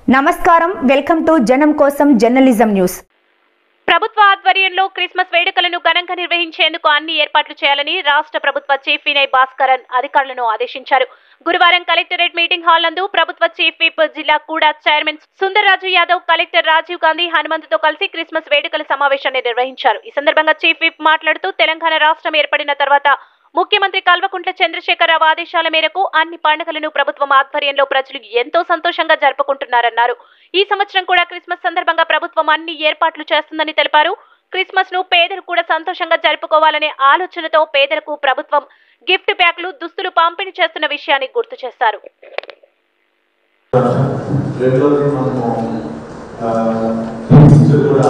నమస్కారం welcome to జనం కోసం జర్నలిజం న్యూస్ ప్రభుత్వ ఆధ్వర్యంలో క్రిస్మస్ వేడుకలను ఘనంగా నిర్వహించేందుకు అన్ని ఏర్పాట్లు చేయాలని రాష్ట్ర ప్రభుత్వ చీఫ్ వినయ్ భాస్కరన్ అధికారులను ఆదేశించారు గురువారం కలెక్టరేట్ మీటింగ్ హాల్ నందు ప్రభుత్వ చీఫ్ విప్ జిల్లా కూడా చైర్మన్ సుందర్రాజు యాదవ్ కలెక్టర్ రాజీవ్ గాంధీ హనుమంతుతో కలిసి క్రిస్మస్ వేడుకల సమావేశాన్ని నిర్వహించారు ఈ సందర్భంగా చీఫ్ విప్ మాట్లాడుతూ తెలంగాణ రాష్ట్రం ఏర్పడిన తర్వాత ముఖ్యమంత్రి కల్వకుంట్ల చంద్రశేఖరరావు ఆదేశాల మేరకు అన్ని పండుగలను ప్రభుత్వం ఆధ్వర్యంలో ప్రజలు ఎంతో సంతోషంగా జరుపుకుంటున్నారన్నారు ఈ సంవత్సరం కూడా క్రిస్మస్ సందర్భంగా ప్రభుత్వం అన్ని ఏర్పాట్లు చేస్తుందని తెలిపారు క్రిస్మస్ ను పేదలు కూడా సంతోషంగా జరుపుకోవాలనే ఆలోచనతో పేదలకు ప్రభుత్వం గిఫ్ట్ ప్యాక్లు దుస్తులు పంపిణీ చేస్తున్న విషయాన్ని గుర్తు చేశారు రెండోది మనము ఆ, ఫీజు కూడా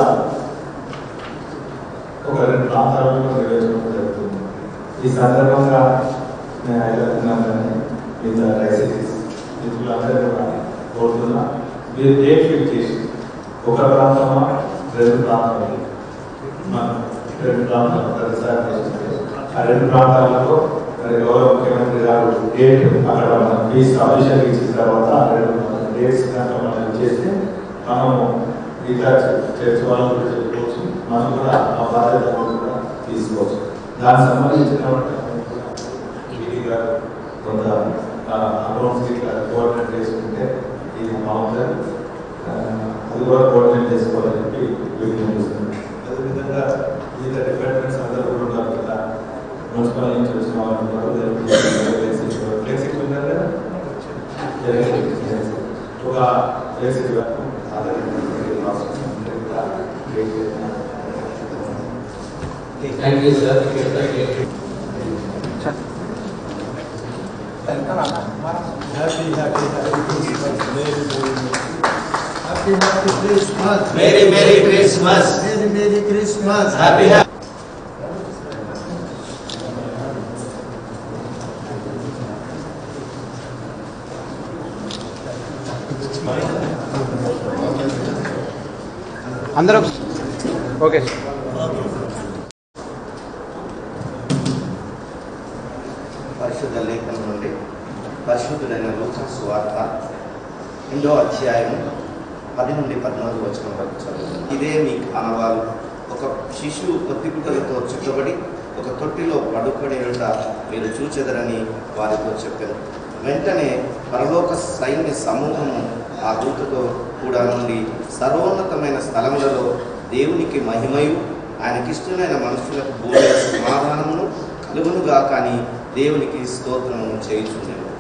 ఒక రెండు ప్రాంతాలలో నిర్వహించడం జరుగుతుంది ఈ సందర్భంగా నేను అడుగుతున్నాను కానీ మిగతా డైసిటీస్ మిత్రులందరూ కూడా కోరుతున్నా మీరు డేట్ ఫిక్స్ చేసి ఒక ప్రాంతమా రెండు ప్రాంతాలు మనం రెండు ప్రాంతాలు ప్రతిసారి చేసింది ఆ రెండు ప్రాంతాలలో మరి గౌరవ ముఖ్యమంత్రి గారు డేట్ అక్కడ మనం ఫీజు అఫీషియల్ ఇచ్చిన తర్వాత ఆ రెండు డేట్స్ కనుక మనం చేస్తే మనము మిగతా చర్చ వాళ్ళు కూడా చెప్పుకోవచ్చు మనం కూడా ఆ బాధ్యత కూడా తీసుకోవచ్చు దానికి సంబంధించిన ఇది గారు కొంత అకౌంట్స్ ఇట్లా కోఆర్డినేట్ చేసుకుంటే ఇది బాగుంటుంది ఆ, అది కూడా కోఆర్డినేట్ చేసుకోవాలని చెప్పి విజ్ఞప్తిస్తుంది అదేవిధంగా వివిధ డిపార్ట్మెంట్స్ అందరూ కూడా ఉన్నారు కదా మున్సిపల్ నుంచి వచ్చిన వాళ్ళు ఉన్నారు ఫ్లెక్సీ ఉన్నారు కదా ఒక flexi Thank you, sir. Thank you. Happy, happy Christmas. Merry, Merry Christmas. Merry, Merry Christmas. Happy, happy. అందరూ ఓకే పరిశుద్ధ లేఖనం నుండి పరిశుద్ధుడైన లూకాసు వార్త రెండో అధ్యాయం పది నుండి పద్నాలుగు వచనం వరకు చదువు ఇదే మీ ఆనవాలు ఒక శిశువు పొత్తిగుడ్డలతో చుట్టబడి ఒక తొట్టిలో పడుకొని ఉండ మీరు చూచెదరని వారితో చెప్పారు వెంటనే పరలోక సైన్య సమూహము ఆ దూతతో కూడా నుండి సర్వోన్నతమైన స్థలములలో దేవునికి మహిమయు ఆయనకిష్టమైన మనుషులకు భూమి సమాధానమును కలుగునుగా కానీ దేవునికి స్తోత్రము చేయుచుండెను